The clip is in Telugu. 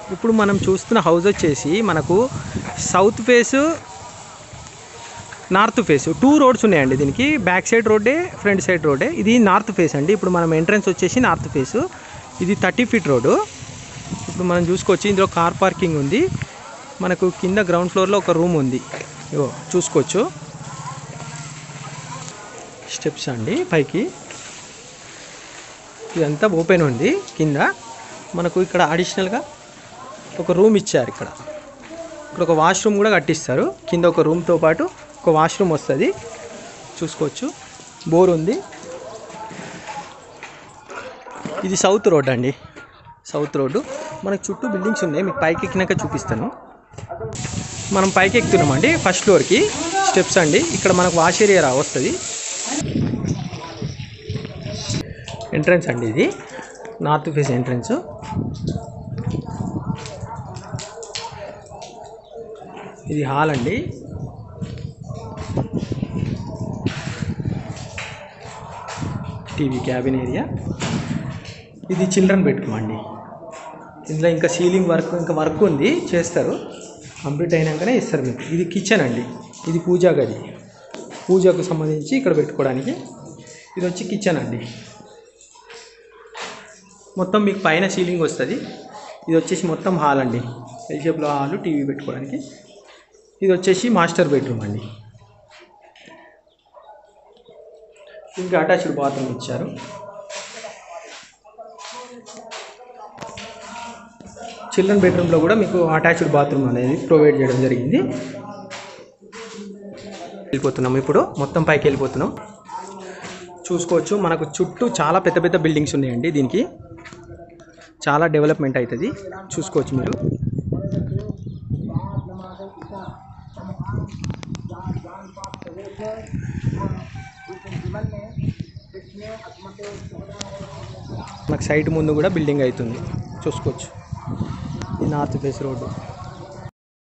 ఇప్పుడు మనం చూస్తున్న హౌస్ వచ్చేసి మనకు south face north face two roads ఉన్నాయండి దీనికి బ్యాక్ సైడ్ రోడ్డే ఫ్రంట్ సైడ్ రోడ్డే ఇది నార్త్ ఫేస్ అండి ఇప్పుడు మనం ఎంట్రన్స్ వచ్చేసి నార్త్ ఫేస్ ఇది థర్టీ ఫీట్ రోడ్డు ఇప్పుడు మనం చూసుకోవచ్చు ఇందులో కార్ పార్కింగ్ ఉంది మనకు కింద గ్రౌండ్ ఫ్లోర్లో ఒక రూమ్ ఉంది ఇగో చూసుకోవచ్చు స్టెప్స్ అండి పైకి ఇదంతా ఓపెన్ ఉంది కింద మనకు ఇక్కడ అడిషనల్గా ఒక రూమ్ ఇచ్చారు ఇక్కడ ఇక్కడ ఒక వాష్రూమ్ కూడా కట్టిస్తారు కింద ఒక రూమ్తో పాటు ఒక వాష్రూమ్ వస్తుంది చూసుకోవచ్చు బోర్ ఉంది ఇది సౌత్ రోడ్ అండి సౌత్ రోడ్డు మనకు చుట్టూ బిల్డింగ్స్ ఉన్నాయి మీకు పైకి ఎక్కినాక చూపిస్తాను మనం పైకి ఎక్కుతున్నామండి ఫస్ట్ ఫ్లోర్కి స్టెప్స్ అండి ఇక్కడ మనకు వాష్ ఏరియా రా వస్తుంది ఎంట్రన్స్ అండి ఇది నార్త్ ఫేస్ ఎంట్రన్స్ ఇది హాల్ అండి టీవీ క్యాబిన్ ఏరియా ఇది చిల్డ్రన్ బెడ్రూమ్ అండి ఇందులో ఇంకా సీలింగ్ వర్క్ ఇంకా వర్క్ ఉంది చేస్తారు కంప్లీట్ అయినాకనే ఇస్తారు మీకు ఇది కిచెన్ అండి ఇది పూజా గది పూజకు సంబంధించి ఇక్కడ పెట్టుకోవడానికి ఇది వచ్చి కిచెన్ అండి మొత్తం మీకు పైన సీలింగ్ వస్తుంది ఇది వచ్చేసి మొత్తం హాల్ అండి ఎల్ షేప్లో హాల్ టీవీ పెట్టుకోవడానికి ఇది వచ్చేసి మాస్టర్ బెడ్రూమ్ అండి ఇంకా అటాచ్డ్ బాత్రూమ్ ఇచ్చారు చిల్డ్రన్ బెడ్రూమ్లో కూడా మీకు అటాచ్డ్ బాత్రూమ్ అనేది ప్రొవైడ్ చేయడం జరిగింది వెళ్ళిపోతున్నాం ఇప్పుడు మొత్తం పైకి వెళ్ళిపోతున్నాం చూసుకోవచ్చు మనకు చుట్టూ చాలా పెద్ద పెద్ద బిల్డింగ్స్ ఉన్నాయండి దీనికి చాలా డెవలప్మెంట్ అవుతుంది చూసుకోవచ్చు మీరు మనకు సైడ్ ముందు కూడా బిల్డింగ్ అవుతుంది చూసుకోవచ్చు ఈ నార్త్ ఫేస్ రోడ్డు